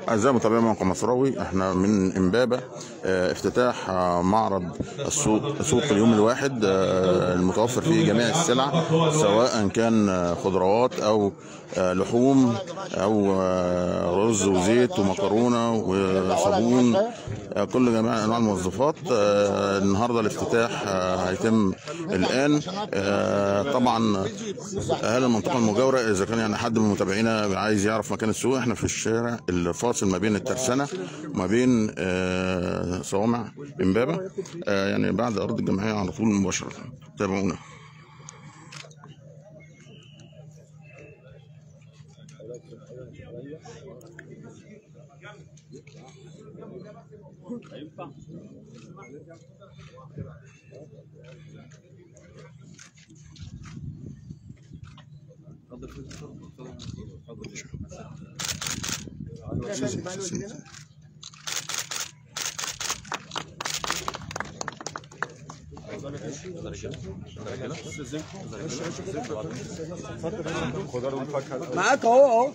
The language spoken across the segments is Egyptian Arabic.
أعزائي متابعي موقع مصراوي احنا من امبابة اه، افتتاح اه، معرض السوق سوق اليوم الواحد اه، المتوفر فيه جميع السلع سواء كان اه، خضروات او اه، لحوم او اه، رز وزيت ومكرونة وصابون اه، كل جميع انواع الموظفات اه، النهارده الافتتاح اه، هيتم الان اه، طبعا اهل المنطقه المجاوره اذا كان يعني حد من متابعينا عايز يعرف مكان السوق احنا في الشارع الفاصل ما بين الترسانه وما بين آه، صوامع امبابه آه، يعني بعد ارض الجمعيه على طول مباشره تابعونا معاك اهو اهو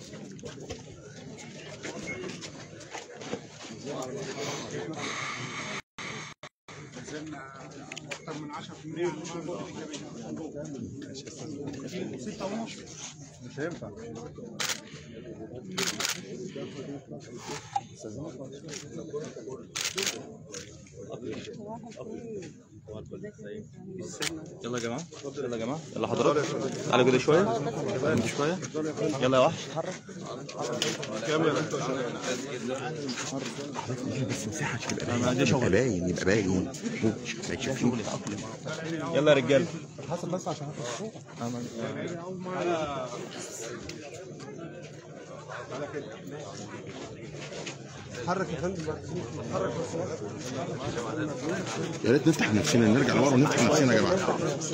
يلا يا جماعه يلا يا جماعه يلا حضرتك تعالوا كده شويه انت شويه يلا يا وحش اتحرك بس مساحه عشان يبقى انا عندي شغل باين يبقى باين شغل اتاقلم يلا يا رجاله يا ريت نفتح نفسنا نرجع لورا ونفتح نفسنا يا جماعه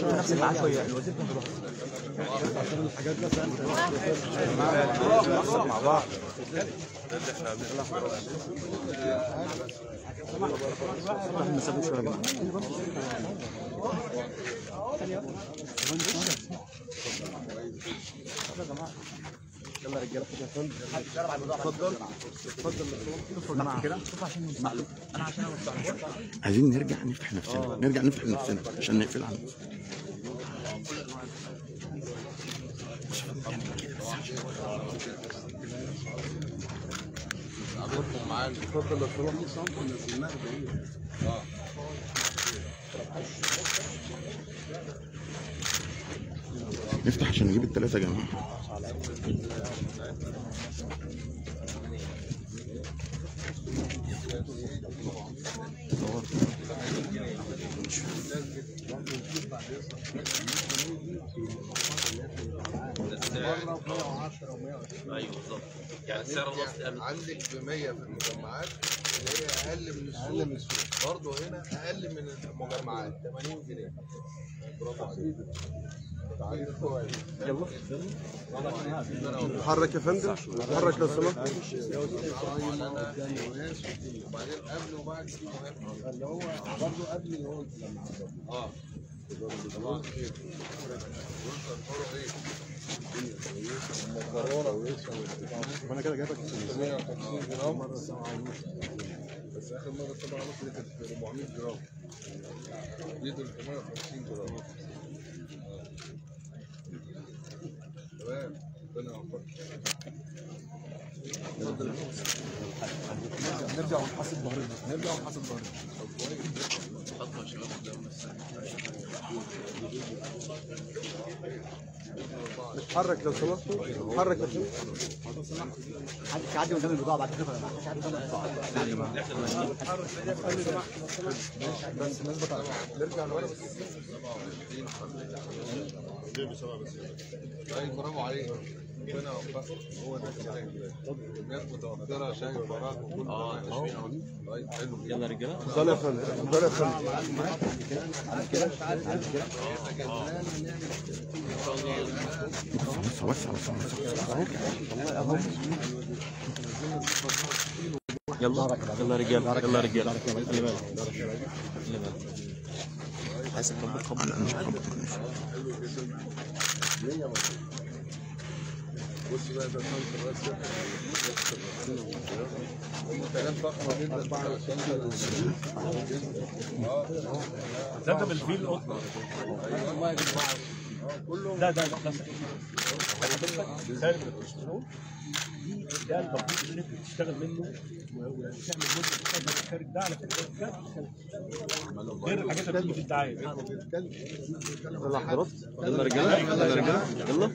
عايزين نرجع نفتح نفسنا نرجع نفتح نفسنا عشان نقفل عنه نفتح عشان نجيب الثلاثة يا جماعة ايوه بالظبط يعني السعر الاصلي قبل عندك ب 100 في المجمعات اللي هي اقل من السوق اقل من السوق برضه هنا اقل من المجمعات 80 جنيه برافو عليك تعريف كويس اتحرك يا فندم اتحرك لو سمحت وبعدين قبل وبعد في مهم اللي هو برضه قبل اللي هو اه طبعا خير انا كده جايبك 150 جرام بس اخر مره طبعا كانت 400 جرام دي 350 جرام تمام ربنا يوفقك نرجع ونحاسب ظهرنا نرجع ونحاسب ظهرنا اتحرك لو سمحت اتحرك يا فندم محدش يعدي قدام البضاعه بعد كده محدش يعدي قدام البضاعه بس نثبت على نرجع لورا بس طيب برافو عليك ربنا يوفقك هو ده الكلام الناس متوفره شاي وبراك وكل اه طيب حلو يلا يا رجاله اتفضل يا فندم اتفضل يا فندم وسع وسع وسع وسع يلا يلا يا رجاله يلا يا رجاله خلي بالك خلي بالك حاسب ربك خبط انا مش هخبط معلش بص بقى ده خمسة بس كلام فخمة جدا ده بالفيل القطن ده ده ده حضرتك خارج الكوليسترول ده المفروض ان انت تشتغل منه و- وتعمل منه تشتغل الخارج ده على فكره ده غير الحاجات اللي بتيجي في الدعايه يلا رجاله يلا رجاله يلا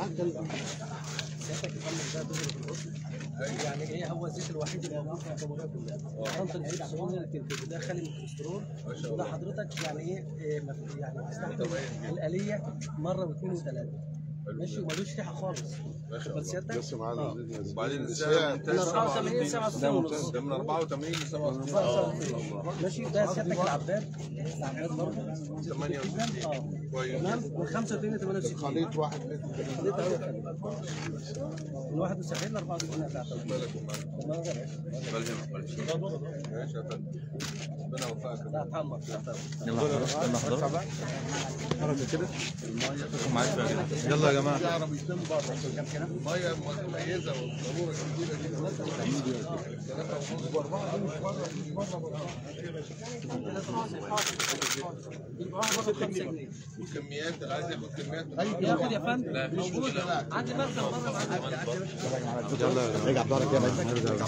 يعني ايه هو الزيت الوحيد اللي موجود في الكربونات كلها انت الزيت عشان ده خالي من الكوليسترول وده حضرتك يعني ايه إيه، ما في- يعني بتستخدم الآلية مرة واثنين وثلاثة ماشي وملوش ريحة خالص بس سيادتك بس معانا وبعدين السعر من 84 67 ونص ده من 84 ل 67 ماشي ده سيادتك العباد العباد برضه 8 اه كويس تمام من 35 ل 68 خليط واحد لتر خليت أول خليط. من 71 ل 94 هتعتبر تمام يا باشا. ماشي يا فندم ربنا يوفقك ده هتحمر هتحمر. يلا حضرتك يلا حضرتك معاك بقى كده يلا يا جماعه في عربيتين بره الميه مميزه والضروره الكبيره دي ثلاثة ونص واربعه دي مش بره مش بره والكميات اللي عايز ياخد كميات ياخد يا فندم موجود عندي مخزن بره معاك رجع بضهرك كده رجع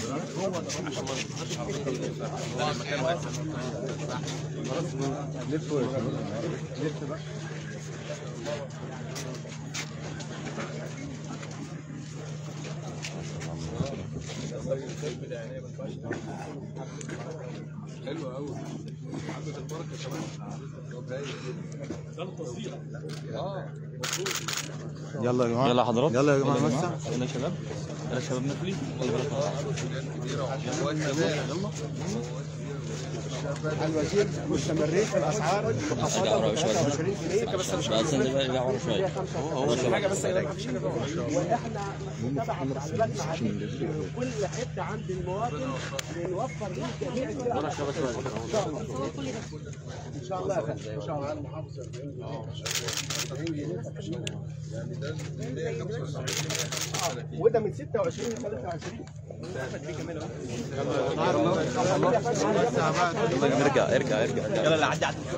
لف لف بقى حلو قوي حبه البركه كمان طب هايل اه يلا يا جماعه يلا حضرتك يلا يا جماعه يلا يلا يا شباب يلا يا شباب ناكلي كبيره وحلوات كمان الوزير مستمرين في الاسعار ارجع ورا شويه 20 جنيه بس لا استنى بقى ارجع ورا شويه هو حاجه بس واحنا متابعه تعليمات معاليك كل حته عند المواطن بنوفر له جميع السلع ان شاء الله ان شاء الله يا فندم ان شاء الله المحافظه يعني ده اللي هي 75 وده من 26 ل 23 ارجع ارجع ارجع يلا اللي عدي عدي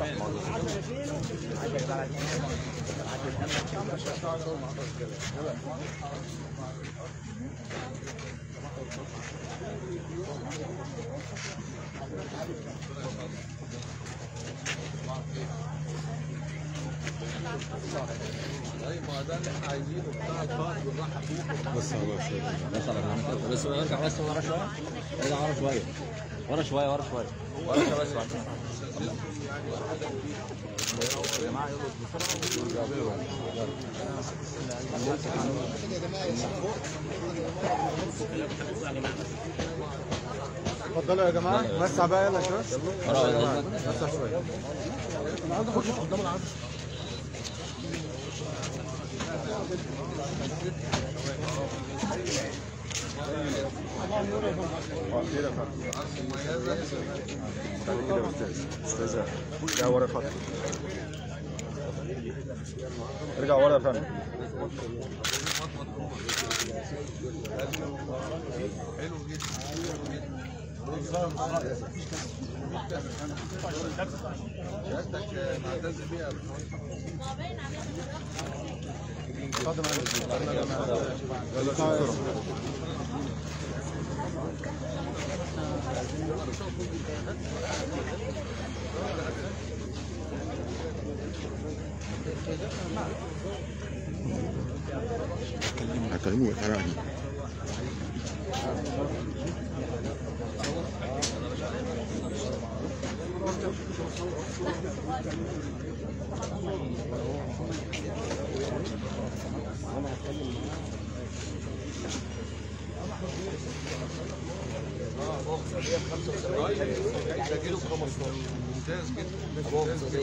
طيب ما ده اللي احنا عايزينه بتاع الفرد والراحه فيه بس ارجع بس ورا شويه ارجع ورا شويه ورا شويه ورا شويه ورا شويه بس ورا شوية. اتفضلوا يا جماعه وسع بقى يلا شويه ورا يلا. وسع شويه ارجع ورا خط ارجع ورا يا فندم معتز بيها هكلمه بالحرارة دي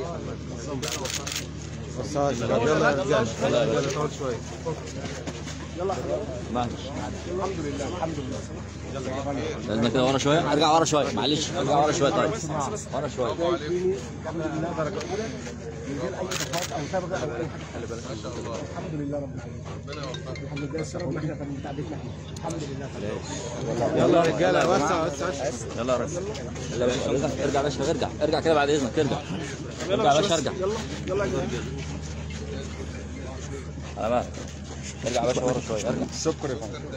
وسع يا شباب يلا يا رجاله يلا يلا تقعد شويه مهدي الحمد لله الحمد لله لازم كده ورا شويه ارجع ورا شويه معلش ارجع ورا شويه طيب ورا شويه من غير اي تفاوت او سابقه او اي حاجه الحمد لله رب العالمين الحمد لله السلام احنا من تعبتنا الحمد لله يلا يا رجاله وسع وسع يلا يا ريس يلا يا باشا ارجع ارجع يا باشا ارجع ارجع كده بعد اذنك ارجع ارجع يا باشا ارجع يلا يلا يا جماعه على مهلك ارجع يا باشا ورا شويه ارجع السكر يا فندم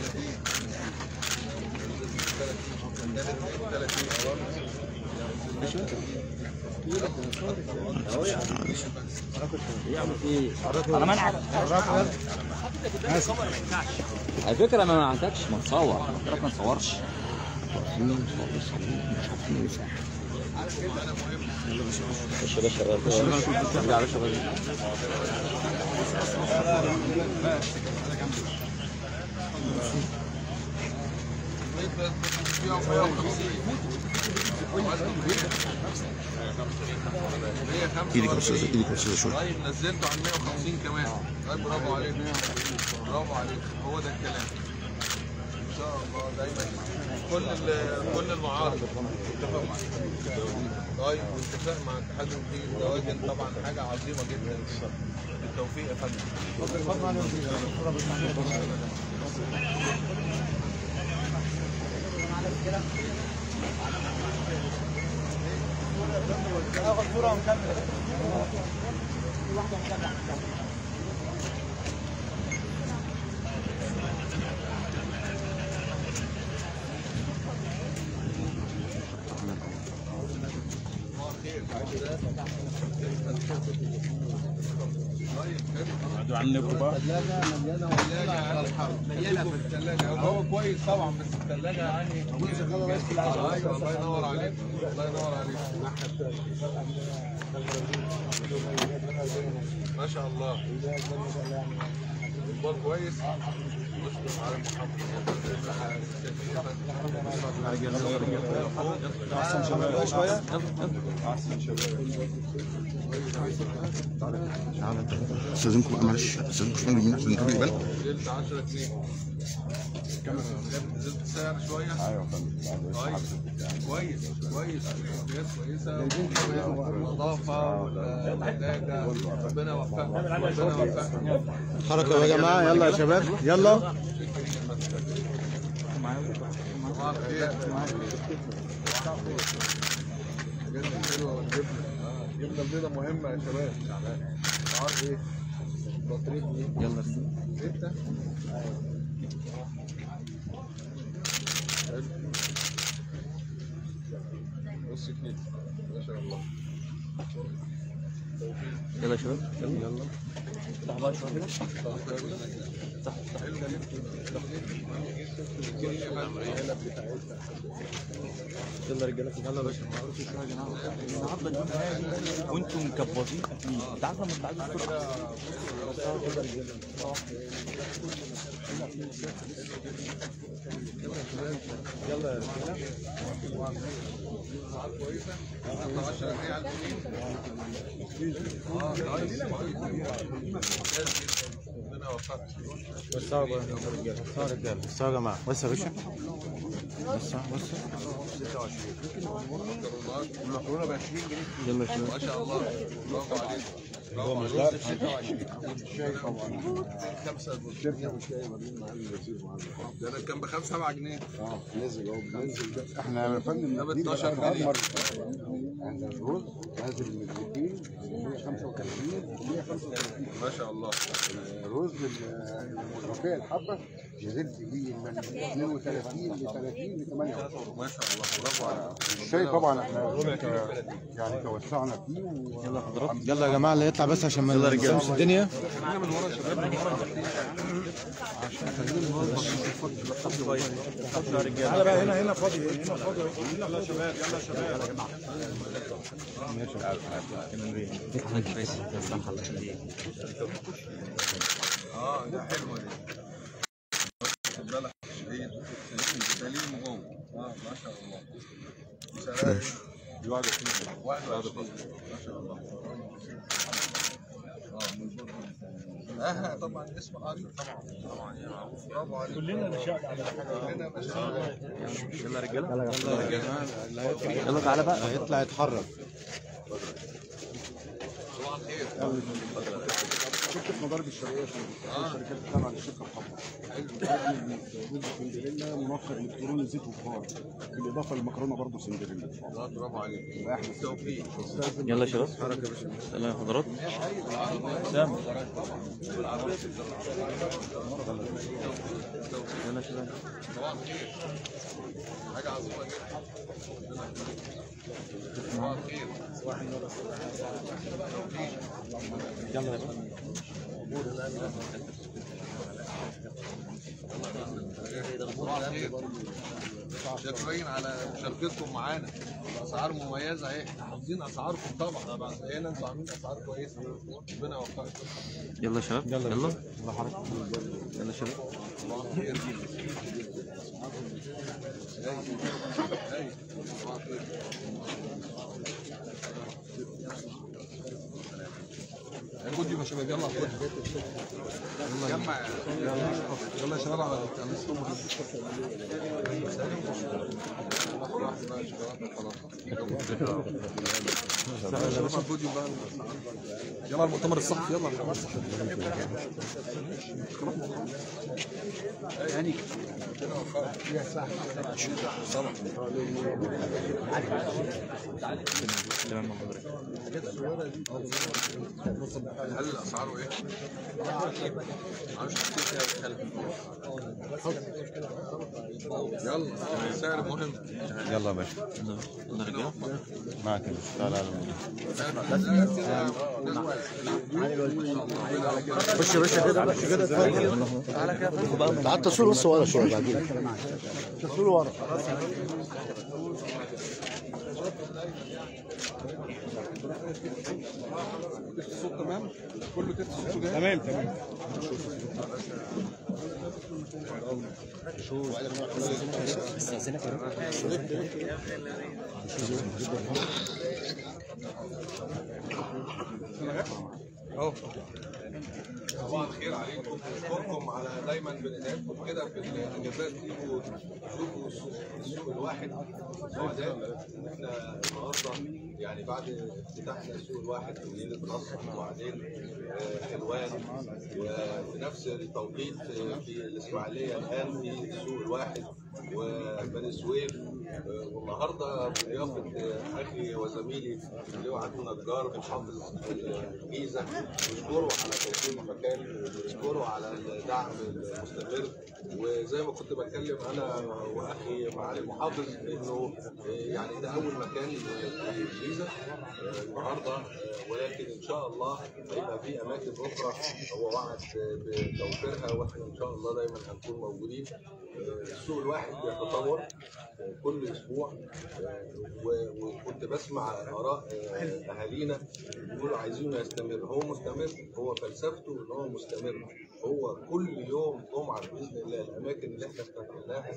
انا منعك على فكره ما منعتكش ما تصور قلت لك ما تصورش خش يا باشا ارجع يا باشا ارجع. ايدك يا استاذ ايدك يا استاذ شويه طيب نزلته عن 150 كمان طيب برافو عليك برافو عليك هو ده الكلام ان شاء الله دايما كل ال- كل المعارض اتفق معاك طيب والاتفاق مع اتحاد الدين دواجن طبعا حاجه عظيمه جدا بالتوفيق يا فندم مليانه في الثلاجه هو كويس طبعا بس الثلاجه يعني ايوه الله ينور عليك الله ينور عليك ما شاء الله البال كويس نشكر على شويه استاذنكم بقى معلش استاذنكم شويه من عشان نجيب الجبال نزلت 10 جنيه نزلت السعر شويه ايوه كويس كويس كويس امكانيات كويسه والنظافه والثلاجه ربنا يوفقك ربنا يوفقك حركه يا جماعه يلا يا شباب يلا صباح الخير جبنه حلوه والجبنه جبنه بيضه مهمه يا شباب اسعار ايه؟ بطريق ايه؟ يلا ستة حلو. نص كيلو ما شاء الله يلا يا شباب يلا افتح بقى شويه كده يلا يا رجاله يلا يا باشا النهارده اليوم هادي وانتم مكبوزين اكيد انت عارف لما بتعدي السرعه يلا يا رجاله اسعار كويسه 10 جنيه على البنين اه كويس ربنا يوفقك وسعوا بقى يا رجاله وسعوا يا رجاله وسعوا يا جماعه وسع يا باشا وسع وسع المكرونه ب 20 جنيه يلا يا شباب ما شاء الله برافو عليك برافو عليك 26 والشاي طبعا خمسه ده انا كان ب 5 7 جنيه احنا يا فندم ده ب دي 12 بقى جنيه. أكبر. احنا الرز نازل من 200 ل 135 135 ما شاء الله الرز الرفيع الحبه نزلت بيه من 32 ل 30 ل 28 ما شاء الله برافو عليك الشاي طبعا احنا ك- يعني توسعنا فيه يلا حضرتك يلا يا جماعه اللي يطلع بس عشان ما نقسمش الدنيا تعالى بقى هنا هنا فاضي هنا فاضي يلا يا شباب يلا يا شباب اه ده حلوه دي خد بالك هي سليم جوه اه ما شاء الله سلام 21 ما شاء الله اه من البرد. اه طبعا اسم قريب طبعا طبعا يا معروف برافو عليك كلنا نشأنا على كلنا ماشيين يلا رجاله يلا تعالى بقى هيطلع يتحرك صباح الخير شركه مضارب الشرقيه الشركات التابعه للشركه الحمراء جزء سندريلا منفذ الكتروني زيت وبخار بالاضافه للمكرونه برضه سندريلا ان شاء الله الله برافو عليك بالتوفيق يلا يا شباب يلا يا حضرات سام يلا يا شباب صباح الخير حاجه عظيمه جدا صباح الخير يلا يا شباب صباح الخير شاكرين على مشاركتكم معانا اسعار مميزه اهي احنا حافظين اسعاركم طبعا طبعا هنا انتوا عاملين اسعار كويسه ربنا يوفقكم يلا يا شباب يلا يلا يلا يا شباب صباح الخير هاي هاي صباح الخير خد يا شباب يلا خد جمع يلا يا شباب على الصوم يلا المؤتمر الصحفي يلا المؤتمر الصحفي يعني تمام حضرتك هل اسعاره ايه؟ معرفش كتير كده يلا السعر مهم يلا يا باشا يلا يا رجاله معاك يا باشا تعالى خش يا باشا كده خش كده اتفضل تعال تصوير بس ورا شويه بعدين تصوير ورا الصوت تمام؟ كله تست صوته جاي؟ تمام تمام اهو صباح الخير عليكم اشكركم على دايما بندعمكم كده في الاجازات تيجوا تشوفوا السوق السوق الواحد سعداء احنا النهارده يعني بعد افتتاحنا السوق الواحد في مدينه نصر وبعدين آه، حلوان وفي نفس التوقيت آه، في الاسماعيليه الان في السوق الواحد وبني سويف آه، والنهارده بضيافه آه، اخي وزميلي اللي هو عدو نجار محافظ الجيزه نشكره على توفير المكان ونشكره على الدعم المستمر وزي ما كنت بتكلم انا واخي معالي المحافظ انه آه، يعني ده اول مكان في الجيزه آه، النهارده آه، ولكن ان شاء الله هيبقى في اماكن اخرى هو وعد بتوفيرها واحنا ان شاء الله دايما هنكون موجودين آه، السوق الواحد بيتطور آه، كل اسبوع آه، و- وكنت بسمع اراء آه، اهالينا بيقولوا عايزينه يستمر هو مستمر هو فلسفته ان هو مستمر هو كل يوم جمعه باذن الله الاماكن اللي احنا افتتحناها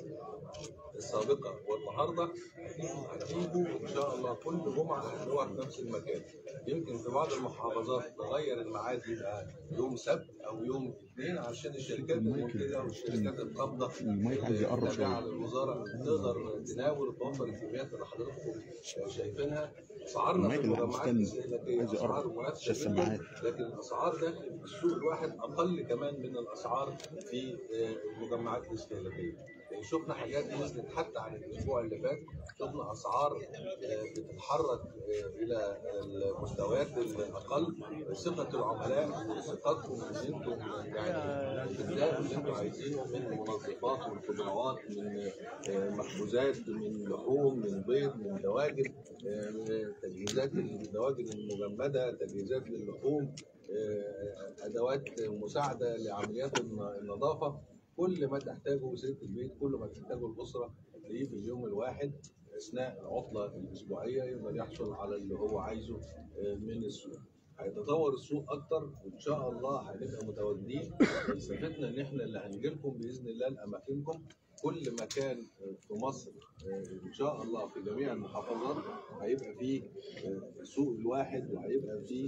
السابقه والنهارده هتيجوا ان شاء الله كل جمعه هنروح في نفس المكان يمكن في بعض المحافظات تغير الميعاد يبقى يوم سبت او يوم اثنين عشان الشركات المنتجه والشركات القابضه التابعه للوزاره تقدر تناول وتوفر الكميات اللي حضراتكم شايفينها اسعارنا في المجمعات الاستهلاكيه اسعار منافسه جدا لكن الاسعار داخل السوق الواحد اقل كمان من الاسعار في آه، المجمعات الاستهلاكيه يعني شفنا حاجات نزلت حتى عن الاسبوع اللي فات شفنا اسعار آه، بتتحرك آه، الى المستويات الاقل ثقه العملاء وثقتهم ان انتم يعني بتلاقوا اللي انتم عايزينه من منظفات من خضروات من آه، مخبوزات من لحوم من بيض من دواجن آه، تجهيزات الدواجن المجمده تجهيزات للحوم آه، ادوات مساعده لعمليات الن- النظافه كل ما تحتاجه سيده البيت كل ما تحتاجه الاسره تلاقيه في اليوم الواحد اثناء العطله الاسبوعيه يقدر يحصل على اللي هو عايزه آه، من السوق. هيتطور السوق اكتر وان شاء الله هنبقى متواجدين فلسفتنا ان احنا اللي هنجي لكم باذن الله لاماكنكم كل مكان في مصر آه، ان شاء الله في جميع المحافظات هيبقى فيه آه، سوق الواحد وهيبقى فيه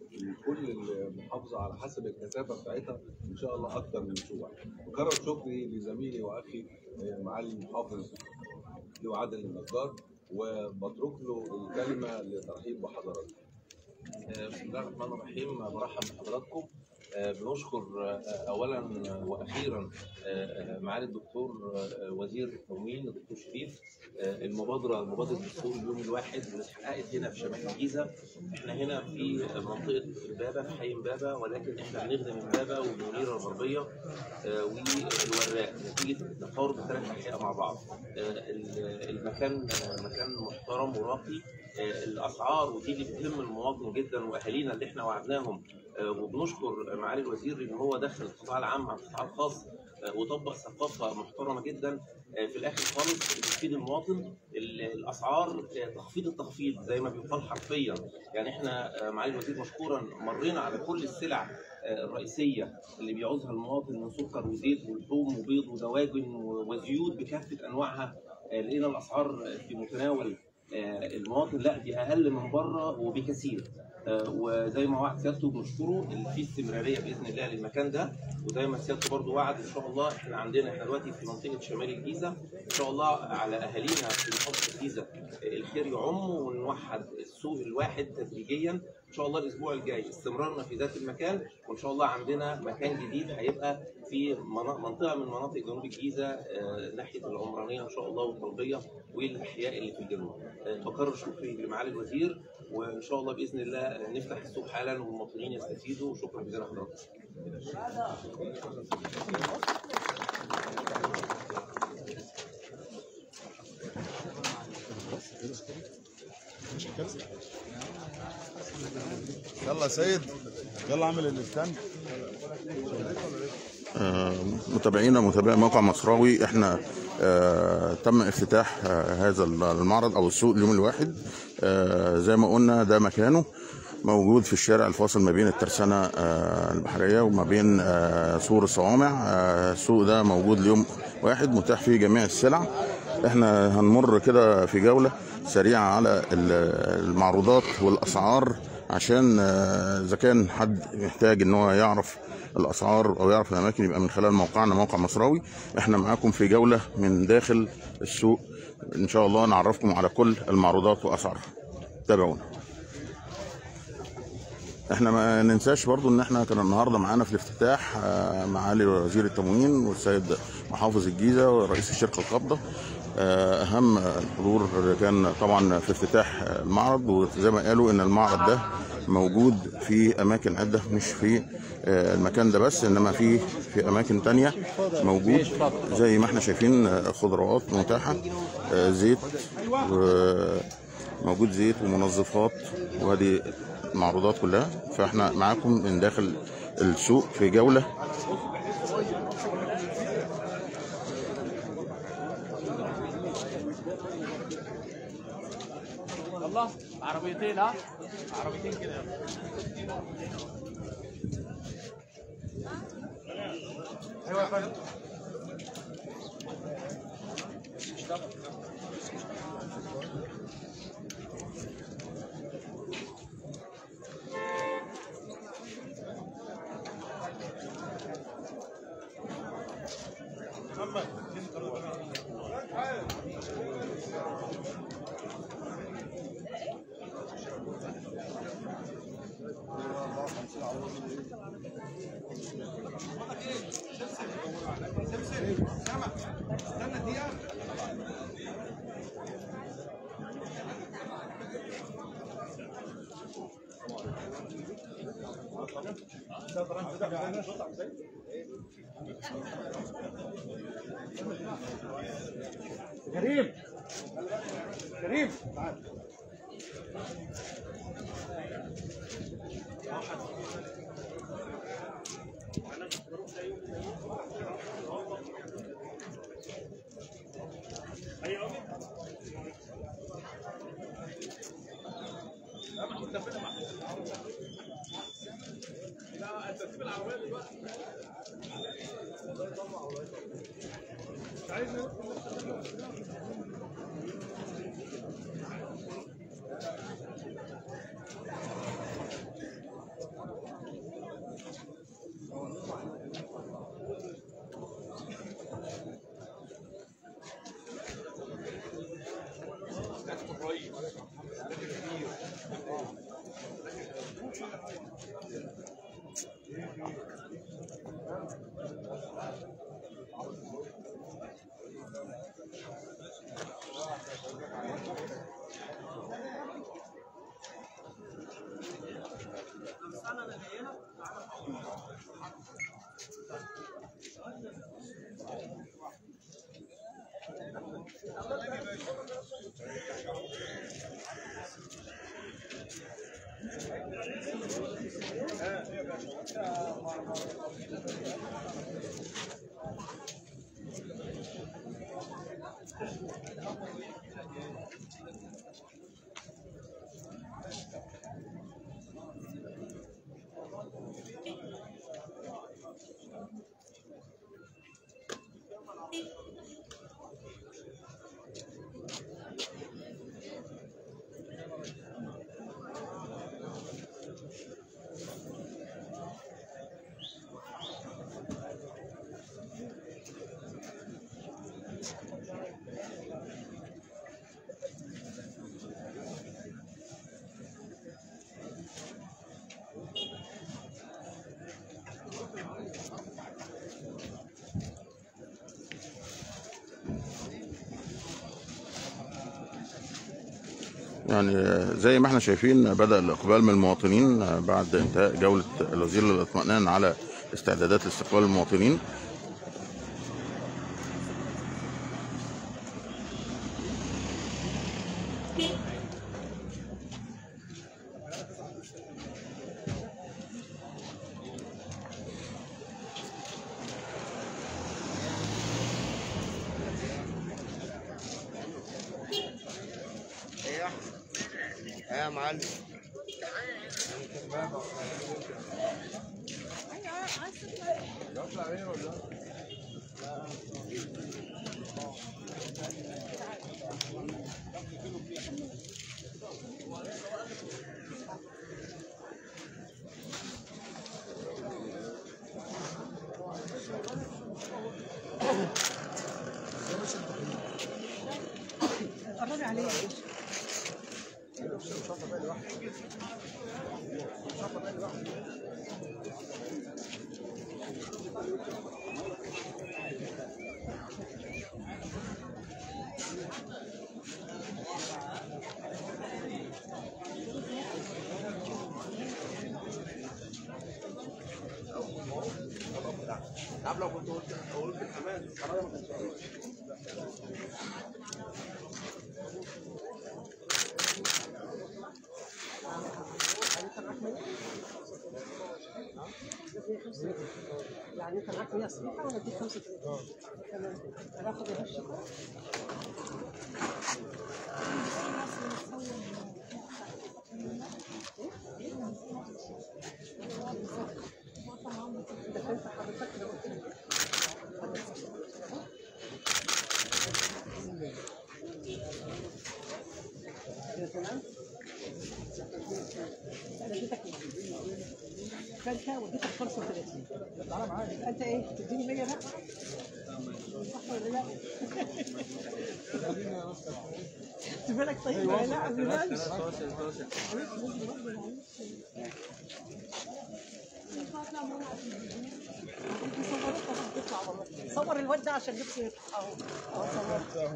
لكل المحافظه على حسب الكثافه بتاعتها ان شاء الله اكتر من اسبوع. بكرر شكري لزميلي واخي آه، معالي المحافظ لواء عادل النجار وبترك له الكلمه للترحيب بحضراتكم. آه، بسم الله الرحمن الرحيم برحب بحضراتكم آه، بنشكر آه، اولا واخيرا آه، معالي الدكتور آه، وزير التموين الدكتور شريف آه، المبادره مبادره دستور اليوم الواحد اللي اتحققت هنا في شمال الجيزه احنا هنا في منطقه امبابه في حي امبابه ولكن احنا بنخدم امبابه والمنيره الغربيه آه، والوراق نتيجه تفاوض ثلاث احياء مع بعض آه، ال- المكان آه، مكان محترم وراقي آه، الاسعار ودي اللي بتهم المواطن جدا واهالينا اللي احنا وعدناهم آه، وبنشكر معالي الوزير ان هو دخل القطاع العام مع القطاع الخاص آه، وطبق ثقافه محترمه جدا آه، في الاخر خالص بتفيد المواطن ال- الاسعار آه، تخفيض التخفيض زي ما بيقال حرفيا يعني احنا آه، معالي الوزير مشكورا مرينا على كل السلع آه، الرئيسيه اللي بيعوزها المواطن من سكر وزيت ولحوم وبيض ودواجن و- وزيوت بكافه انواعها آه، لقينا الاسعار في متناول آه، المواطن لا دي اقل من بره وبكثير آه، وزي ما وعد سيادته بنشكره اللي فيه استمراريه باذن الله للمكان ده وزي ما سيادته برضو وعد ان شاء الله احنا عندنا احنا دلوقتي في منطقه شمال الجيزه ان شاء الله على اهالينا في محافظه الجيزه آه، الخير يعم ونوحد السوق الواحد تدريجيا ان شاء الله الاسبوع الجاي استمرارنا في ذات المكان وان شاء الله عندنا مكان جديد هيبقى في منا- منطقه من مناطق جنوب الجيزه آه، ناحيه العمرانيه ان شاء الله والطلبيه والاحياء اللي في الجنوب آه، بكرر شكري لمعالي الوزير وان شاء الله باذن الله آه، نفتح السوق حالا والمواطنين يستفيدوا وشكرا جزيلا لحضراتكم يلا يا سيد يلا اعمل الاستند آه، متابعينا متابعي موقع مصراوي احنا آه، تم افتتاح آه، هذا المعرض او السوق اليوم الواحد آه، زي ما قلنا ده مكانه موجود في الشارع الفاصل ما بين الترسانة آه، البحرية وما بين آه، سور الصوامع آه، السوق ده موجود ليوم واحد متاح فيه جميع السلع احنا هنمر كده في جولة سريعة على ال- المعروضات والأسعار عشان آه، إذا كان حد محتاج إن هو يعرف الأسعار أو يعرف الأماكن يبقى من خلال موقعنا موقع مصراوي احنا معاكم في جولة من داخل السوق إن شاء الله نعرفكم على كل المعروضات وأسعارها تابعونا احنا ما ننساش برضو ان احنا كان النهارده معانا في الافتتاح آه، معالي وزير التموين والسيد محافظ الجيزه ورئيس الشركه القابضه آه، اهم الحضور كان طبعا في افتتاح المعرض وزي ما قالوا ان المعرض ده موجود في اماكن عده مش في آه، المكان ده بس انما في في اماكن تانية موجود زي ما احنا شايفين آه، خضروات متاحه آه، زيت و- موجود زيت ومنظفات وهذه المعروضات كلها فاحنا معاكم من داخل السوق في جولة الله عربيتين ها عربيتين كده ايوه يا فندم كريم كريم تعال يعني زي ما احنا شايفين بدأ الإقبال من المواطنين بعد انتهاء جولة الوزير للاطمئنان على استعدادات استقبال المواطنين يا معلم قربي عليه عارف لو كنت قلت قلت الحمام الحمام ما كانش يعني انت معاك 100 صفيحه ولا اديك 35 تمام هناخد يا باشا ده كنت حضرتك لو قلت لي كده تمام انا اديتك فانت وديتك 35 تعالى معايا انت ايه تديني 100 بقى صح ولا لا؟ خد بالك طيب ولا لا ما بيبانش صور الواد ده عشان نفسه يطلع اهو اهو صور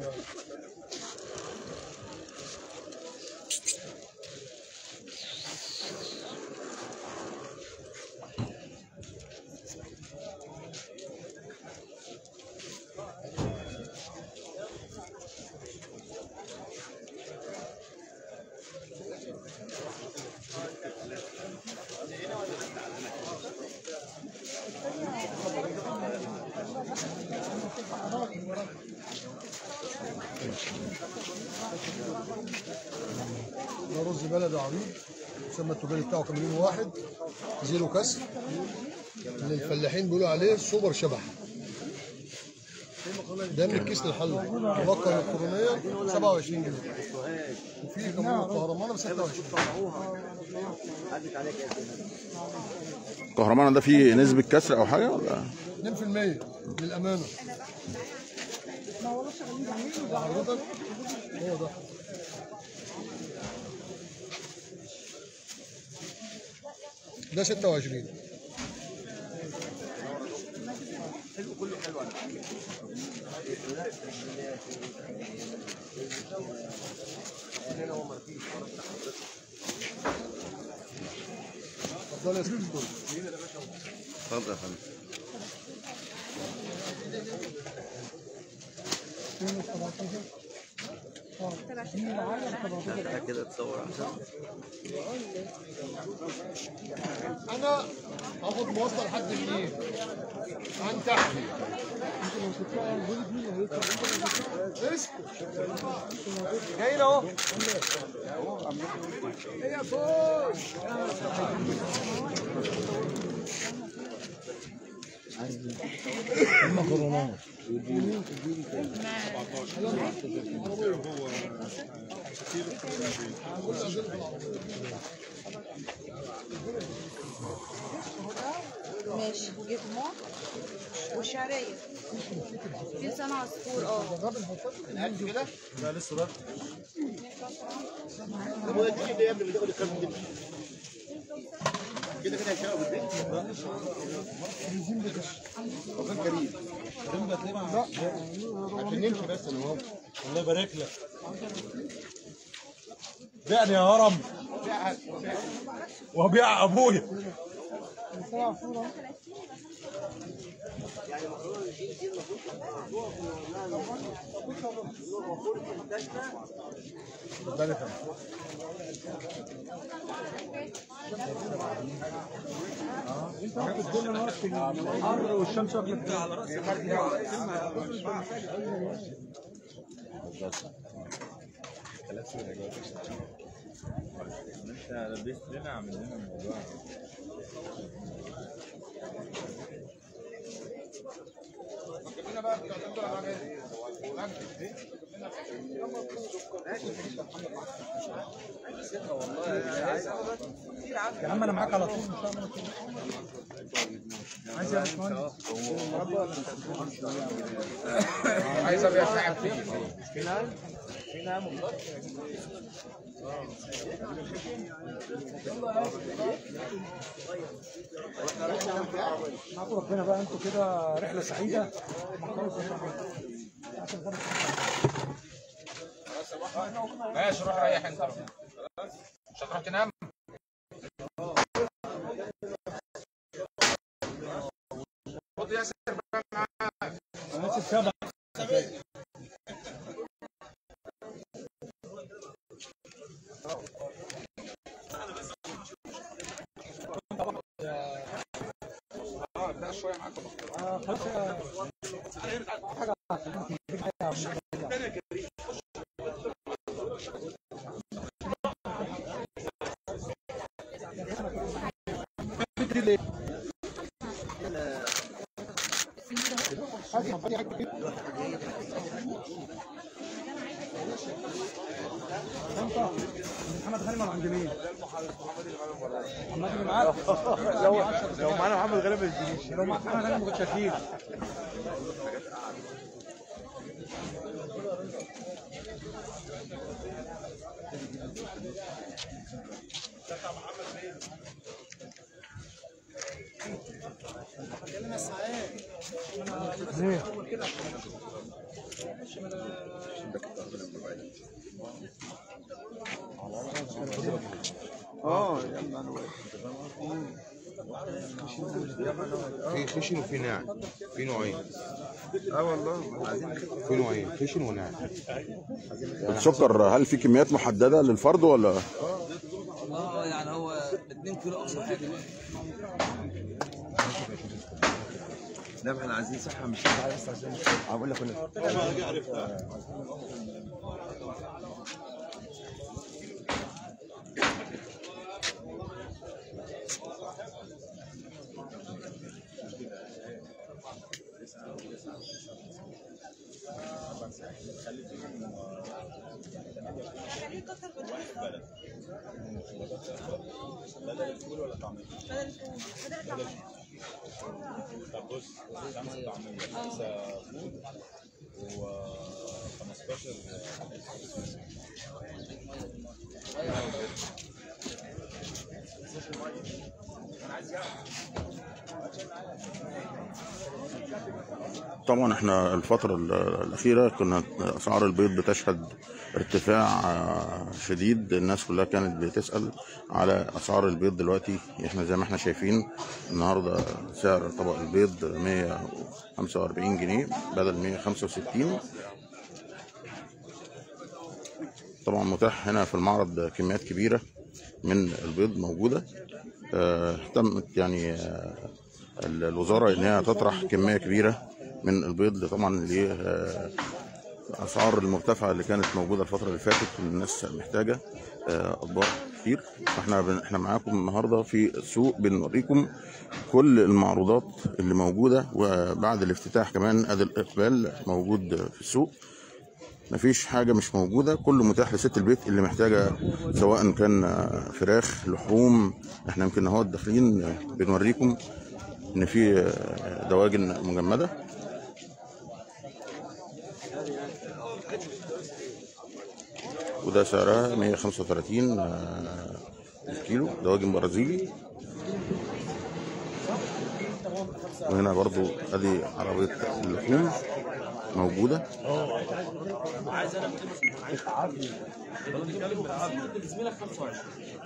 ده رز بلدي عريض يسمى التجاري بتاعه 80 واحد زيرو كسر اللي الفلاحين بيقولوا عليه سوبر شبح ده من كيس للحله البقره الالكترونيه 27 جنيه وفي كمان الكهرمانه ب 26 كهرمانة ده فيه نسبة كسر أو حاجة ولا 2% للامانه ده حضرتك هو ده ده 26 اتفضل يا سيدي الكل اتفضل يا فندم كده تصور احسن انا هاخد مواصله لحد منين عن تحت اسكت جاي اهو هي فوق ماشي جبنه وشعريه في لسان عصفور اه لا لسه بقى كده كده هيشتغل بالبيت وكان كريم عشان نمشي بس انا اهو الله يبارك لك بيعني يا هرم وبيع ابويا الحر والشمس واكلت على راسي انت لبست لنا عامل لنا الموضوع يا عم انا معاك على طول ان شاء الله عايز يا باشمهندس عايز ابيع شعب فيه معاكم ربنا بقى انتوا كده رحله سعيده ماشي روح ريح انت مش هتروح تنام خد ياسر بقى معاك ناس الشبع لا شويه معاك آه، خلاص يا- حاجه محمد غانم ولا عند مين؟ محمد اللي معاك لو لو معانا محمد غانم ما يجيش لو معاك محمد غانم ما كنتش هتيجي ليه؟ اه يلا انا في خشن وفي ناعم في نوعين اه والله في نوعين خشن وناعم السكر هل في كميات محدده للفرد ولا اه يعني هو 2 كيلو اقصى حاجه لا ما احنا عايزين صحه مش تعالى بس عشان اقول لك انا طب بص خمسة طعمية خمسة فول و 15 انا طبعا احنا الفترة ال- الأخيرة كنا أسعار البيض بتشهد ارتفاع آه، شديد الناس كلها كانت بتسأل على أسعار البيض دلوقتي احنا زي ما احنا شايفين النهاردة سعر طبق البيض 145 جنيه بدل 165 طبعا متاح هنا في المعرض كميات كبيرة من البيض موجودة آه، تمت يعني آه، ال- الوزارة إن هي تطرح كمية كبيرة من البيض طبعا لأسعار المرتفعة اللي كانت موجودة الفترة اللي فاتت الناس محتاجة آه، أطباق كتير فاحنا بن- احنا معاكم النهارده في السوق بنوريكم كل المعروضات اللي موجودة وبعد الافتتاح كمان ادي الإقبال موجود في السوق مفيش حاجة مش موجودة كله متاح لست البيت اللي محتاجة سواء كان آه، فراخ لحوم احنا يمكن اهو داخلين آه، بنوريكم ان في آه، دواجن مجمدة وده سعرها 135 آه، الكيلو دواجن برازيلي وهنا برضو ادي عربية اللحوم موجودة عايز انا عافيه زميلك 25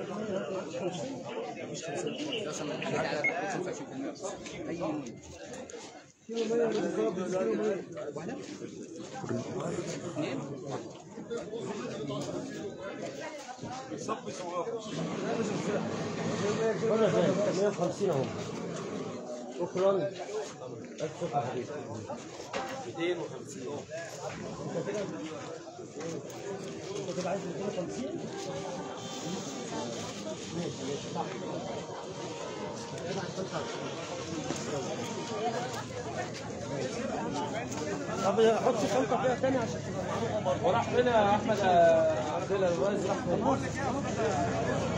150 اهو شكرا الف شكر حبيبي 250 انت كده انت كده عايز 250 ماشي ماشي صح طب حط شنطه فيها تاني عشان وراح فين يا احمد عبد الله الوز راح فين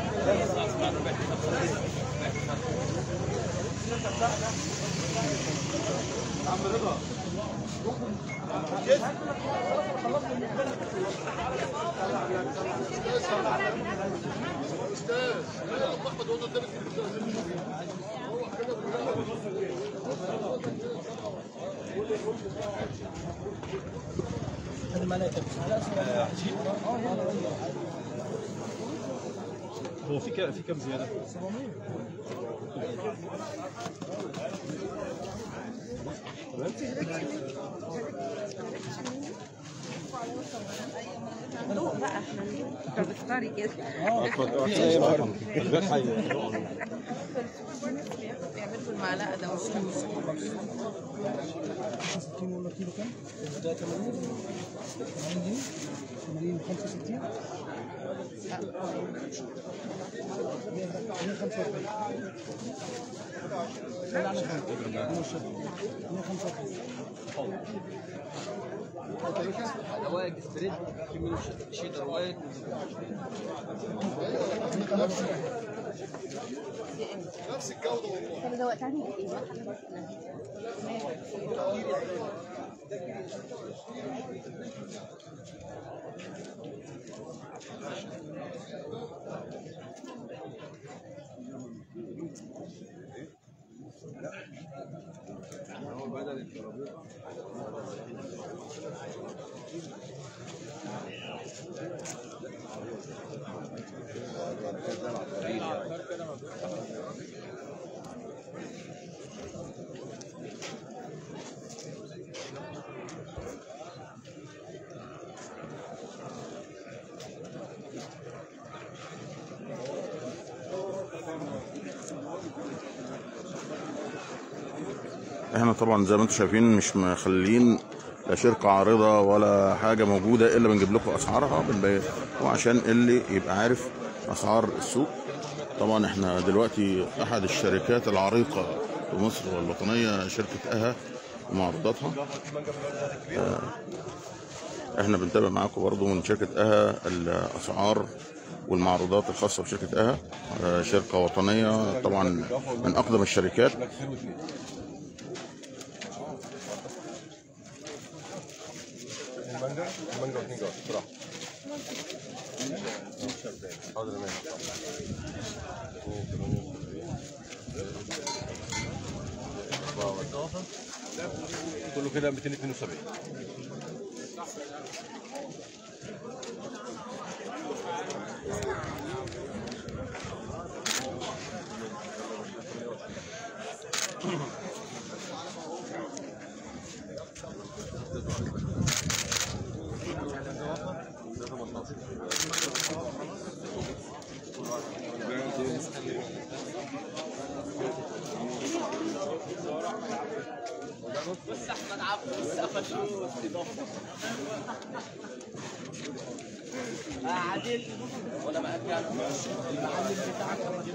عم رضا هو في كام في كام زياده؟ ندوق بقى احنا ندوق انت بتختاري كده بيعملوا المعلقه ده وش 60 ولا كيلو كام؟ ده 80 80 جنيه 80 65 رواية ستريت في منه شيدر وايت نفس الجوده والله طب دوقت عني ايه احنا طبعا زي ما انتم شايفين مش مخلين لا شركة عارضة ولا حاجة موجودة الا بنجيب لكم اسعارها بنبين وعشان اللي يبقى عارف اسعار السوق طبعا احنا دلوقتي احد الشركات العريقة في مصر والوطنية شركة اها ومعروضاتها آه، احنا بنتابع معاكم برضو من شركة اها الاسعار والمعروضات الخاصة بشركة اها آه، شركة وطنية طبعا من اقدم الشركات المانجا المانجا واثنين جوه بصراحه حاضر ماشي كله كده 272 بس احمد عبد السقف شوف عادل ولا ما كان المعلم بتاعك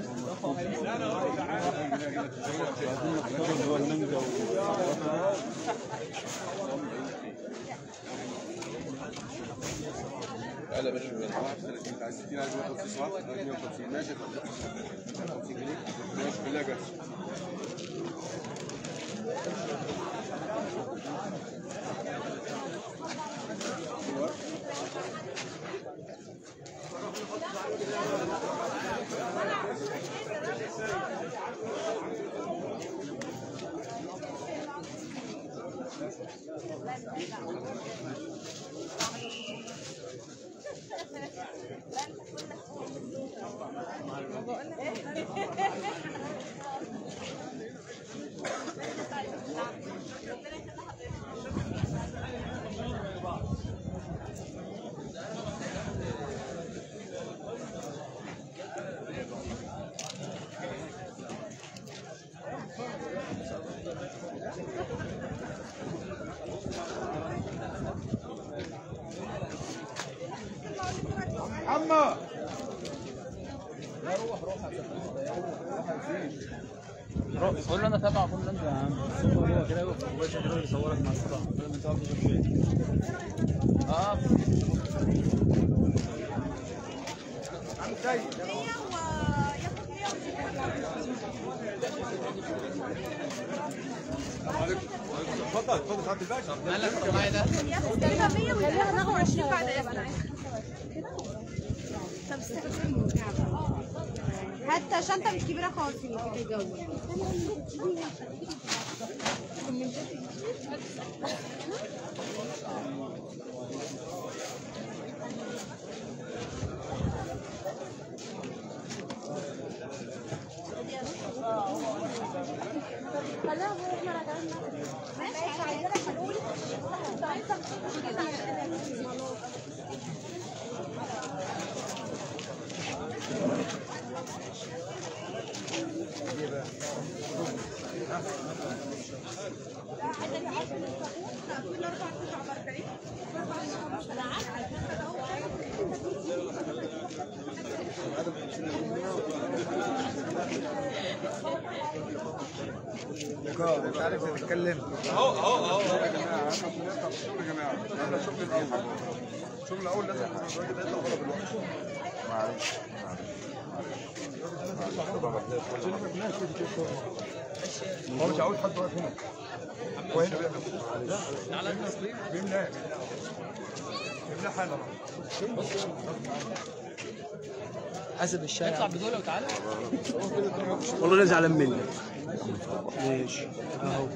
لا مش انت عايز 60 عايز 150 صح؟ 150 ماشي 150 جنيه ماشي بالله جاهز عمو قول له انا تابع كل انت يا عم هو كده يقف في كده يصورك مع الصراحه انت عارف اه اتفضل اتفضل سعاده الباشا مالك الطبيعي ده خليها 100 وخليها ناخد 20 بعد اذنك طب استنى حتى شنطة مش كبيرة خالص اللي كده الجو خليها احنا راجعين ماشي عايزة هنقول انت عايزة مش عارف تتكلم اهو اهو اهو يا جماعه احنا بنطلع الشغل يا جماعه احنا الشغل الاول الشغل الاول لازم يكون الراجل ده يطلع بره بالوقت معلش هو مش عاوز حد واقف هنا هو هنا على التصوير بيمنع بيمنع حالا حسب الشارع اطلع بدول وتعالى والله لا زعلان مني ماشي اهو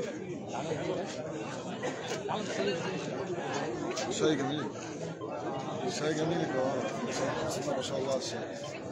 شاي جميل شاي جميل يا جماعه بسم الله ما شاء الله على الشاي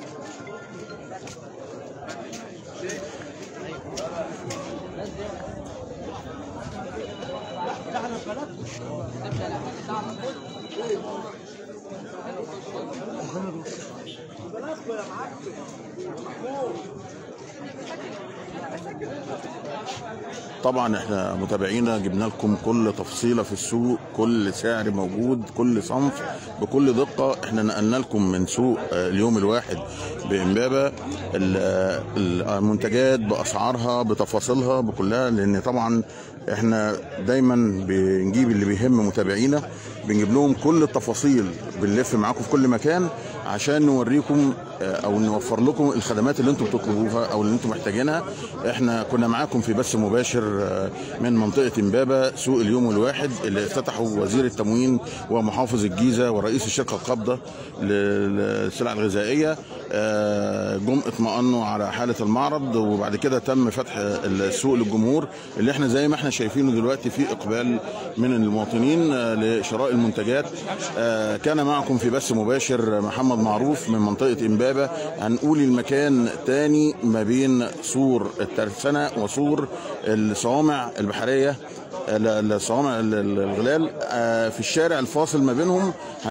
طبعا احنا متابعينا جبنا لكم كل تفصيله في السوق كل سعر موجود كل صنف بكل دقه احنا نقلنا لكم من سوق آه، اليوم الواحد بامبابه ال- آه، المنتجات باسعارها بتفاصيلها بكلها لان طبعا احنا دايما بنجيب اللي بيهم متابعينا بنجيب لهم كل التفاصيل بنلف معاكم في كل مكان عشان نوريكم آه، او نوفر لكم الخدمات اللي انتم بتطلبوها او اللي انتم محتاجينها احنا كنا معاكم في بث مباشر آه، من منطقه امبابه سوق اليوم الواحد اللي افتتحه وزير التموين ومحافظ الجيزه ورئيس الشركه القابضه للسلع الغذائيه آه، جم اطمأنوا على حاله المعرض وبعد كده تم فتح السوق للجمهور اللي احنا زي ما احنا شايفينه دلوقتي في اقبال من المواطنين آه، لشراء المنتجات آه، كان معكم في بث مباشر محمد معروف من منطقه امبابه هنقول المكان تاني ما بين سور الترسانه وسور الصوامع البحريه الصوامع الغلال آه، في الشارع الفاصل ما بينهم